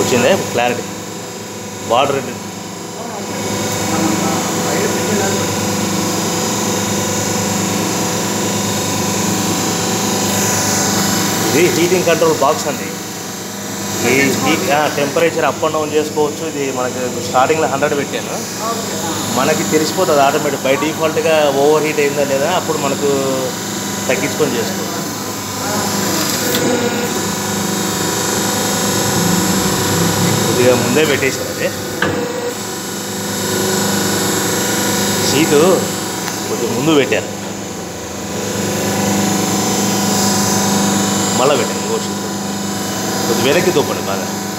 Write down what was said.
వచ్చిందే clarity border ఇది heating control box అండి ఈ heat temperature up and down చేసుకోవచ్చు ఇది మనకి స్టార్టింగ్లో హండ్రెడ్ పెట్టాను మనకి తెలిసిపోతుంది ఆటోమేటిక్ బై డిఫాల్ట్గా ఓవర్ హీట్ అయిందా లేదా అప్పుడు మనకు తగ్గించుకొని చేసుకోవచ్చు కొద్దిగా ముందే పెట్టేశారు అది సీటు కొద్దిగా ముందు పెట్టారు మళ్ళీ పెట్టాను ఇంకో సీట్ కొద్దిగా వెనక్కి తోపండి బాగా